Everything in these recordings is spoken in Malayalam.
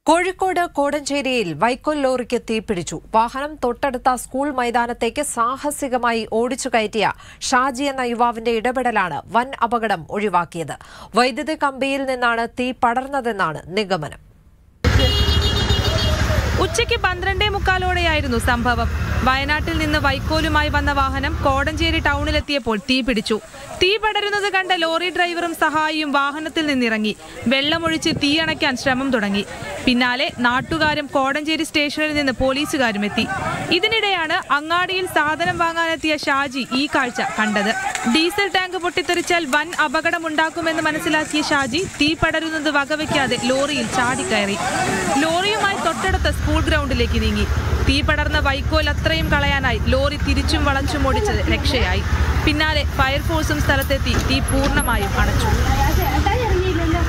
കോഴിക്കോട് കോടഞ്ചേരിയിൽ വൈക്കോൽ ലോറിക്ക് തീപിടിച്ചു വാഹനം തൊട്ടടുത്ത സ്കൂൾ മൈതാനത്തേക്ക് സാഹസികമായി ഓടിച്ചു കയറ്റിയ ഷാജി എന്ന യുവാവിന്റെ ഇടപെടലാണ് വൻ അപകടം ഒഴിവാക്കിയത് വൈദ്യുതി കമ്പിയിൽ നിന്നാണ് തീ പടർന്നതെന്നാണ് നിഗമനം ഉച്ചയ്ക്ക് പന്ത്രണ്ടേ മുക്കാലോടെയായിരുന്നു സംഭവം വയനാട്ടിൽ നിന്ന് വൈക്കോലുമായി വന്ന വാഹനം കോടഞ്ചേരി ടൗണിലെത്തിയപ്പോൾ തീ പിടിച്ചു തീ പടരുന്നത് കണ്ട ലോറി ഡ്രൈവറും സഹായിയും വാഹനത്തിൽ നിന്നിറങ്ങി വെള്ളമൊഴിച്ച് തീയണയ്ക്കാൻ ശ്രമം തുടങ്ങി പിന്നാലെ നാട്ടുകാരും കോടഞ്ചേരി സ്റ്റേഷനിൽ നിന്ന് പോലീസുകാരും എത്തി ഇതിനിടെയാണ് അങ്ങാടിയിൽ സാധനം വാങ്ങാനെത്തിയ ഷാജി ഈ കാഴ്ച കണ്ടത് ഡീസൽ ടാങ്ക് പൊട്ടിത്തെറിച്ചാൽ വൻ അപകടമുണ്ടാക്കുമെന്ന് മനസ്സിലാക്കിയ ഷാജി തീ പടരുന്നത് വകവയ്ക്കാതെ ലോറിയിൽ ചാടിക്കയറി ലോറിയുമായി തൊട്ടടുത്ത സ്കൂൾ ഗ്രൗണ്ടിലേക്ക് നീങ്ങി തീ പടർന്ന വൈക്കോൽ അത്രയും കളയാനായി ലോറി തിരിച്ചും വളച്ചും ഓടിച്ചത് രക്ഷയായി പിന്നാലെ ഫയർഫോഴ്സും സ്ഥലത്തെത്തി തീ പൂർണ്ണമായും അണച്ചു ചേട്ടായി ഇറങ്ങിയില്ലല്ലോ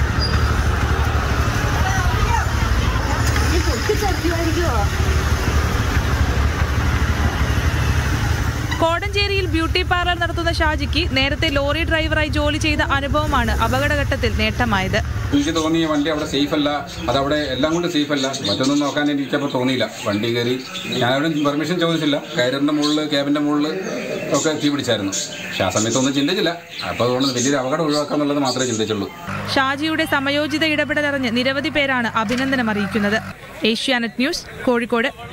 ഈ പൊട്ടിച്ചെറിയുമായിരിക്കുമോ കോടഞ്ചേരിയിൽ ബ്യൂട്ടി പാർലർ നടത്തുന്ന ഷാജിക്ക് നേരത്തെ ലോറി ഡ്രൈവറായി ജോലി ചെയ്ത അനുഭവമാണ് അപകടഘട്ടത്തിൽ നേട്ടമായത് എനിക്ക് തോന്നി ഈ വണ്ടി അവിടെ സേഫ് അല്ല അതവിടെ എല്ലാം കൊണ്ട് സേഫ് അല്ല മറ്റൊന്നും നോക്കാൻ എനിക്കപ്പോൾ തോന്നിയില്ല വണ്ടി കയറി ഞാനവിടെ പെർമിഷൻ ചോദിച്ചില്ല കയറിൻ്റെ മുകളിൽ ക്യാബിൻ്റെ മുകളിൽ ഒക്കെ തീ പിടിച്ചായിരുന്നു പക്ഷെ ആ സമയത്തൊന്നും ചിന്തിച്ചില്ല അപ്പോൾ അതുകൊണ്ട് വലിയൊരു അപകടം ഒഴിവാക്കാന്നുള്ളത് മാത്രമേ ചിന്തിച്ചുള്ളൂ ഷാജിയുടെ സമയോചിത ഇടപെടലറിഞ്ഞ് നിരവധി പേരാണ് അഭിനന്ദനം അറിയിക്കുന്നത് ഏഷ്യാനെറ്റ് ന്യൂസ് കോഴിക്കോട്